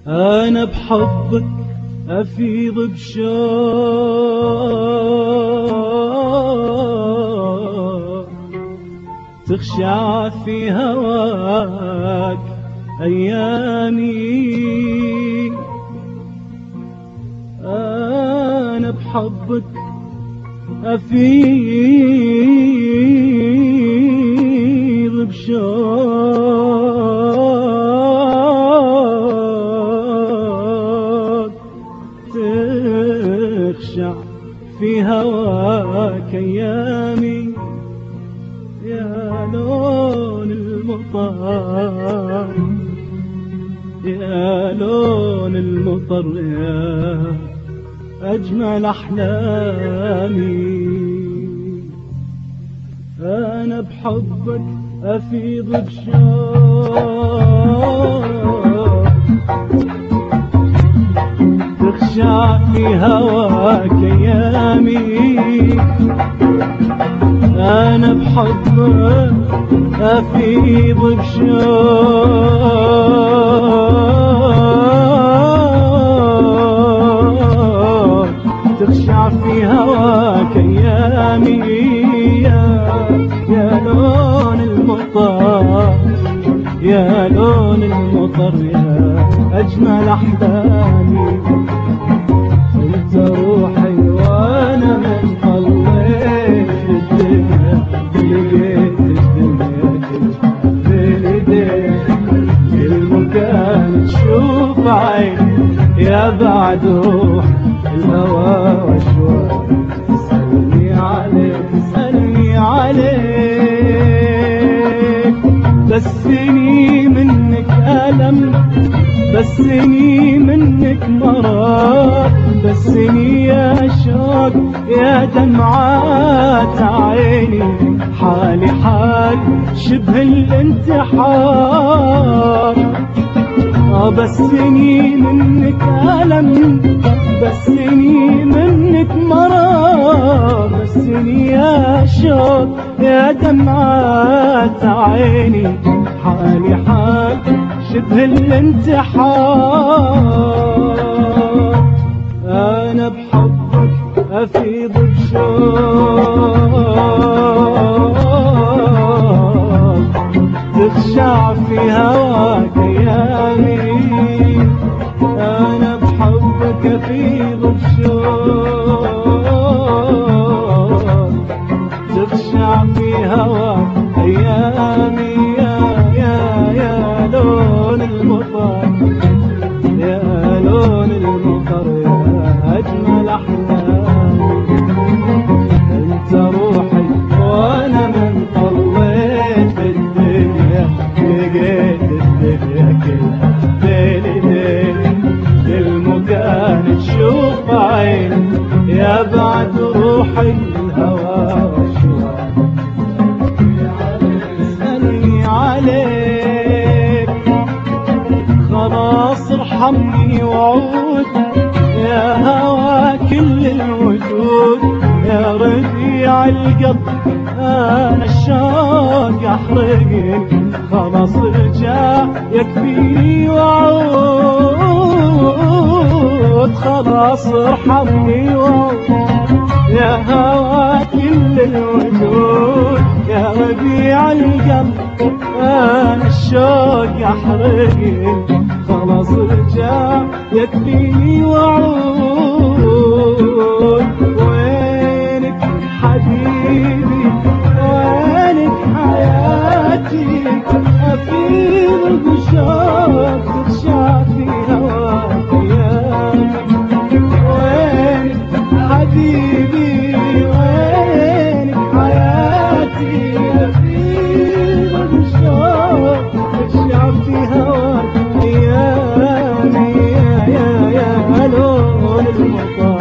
أنا بحبك أفيض بشوق تخشع في هواك أيامي أنا بحبك أفيض بشوق تخشع في هواك أيامي يا لون المطر يا لون المطر يا أجمل أحلامي أنا بحبك أفيض بشوق تخشع في هواك أيامي أنا بحبك أفيض بشوق تخشع في هواك أيامي يا, يا لون المطر يا لون المطر يا أجمل أحلامي انت روحي وانا من طليت الدنيا لقيت الدنيا كلها بين ايديك كل مكان تشوف عيني يا بعد روح الهوى واشواق تسألني عليك تسألني عليك بسني منك ألم بسني منك مرض بسني يا شوق يا دمعات عيني حالي حال شبه الانتحار آه بسني منك ألم بسني منك مرض بسني يا شوق يا دمعات عيني حالي حال شبه الانتحار أنا بحبك أفيض بشوق تخشع في هواك أيامي أنا بحبك أفيض بشوق تخشع في هواك أيامي يا يا يا لون المطر يا لون المطر يا أجمل أحلامي أنت روحي وأنا من طليت الدنيا لقيت الدنيا كلها بين ايديك كل مكان تشوف عيني يا بعد روحي الهوى والشواق اسألني عليك خلاص ارحمني وعود يا هوى كل الوجود يا ربيع القلب انا الشوق احرقني خلاص رجع يكفيني وعود خلاص ارحمني وعود يا هوى كل الوجود يا ربيع القلب انا الشوق يحرقني خلاص رجع يكفيني وعود وينك حبيبي وينك حياتي افيض بشوق تخشع في هواك ايامي وينك حبيبي وينك حياتي أفيض بالشوق تخشع في هواك أيامي يا يا يا لون المطر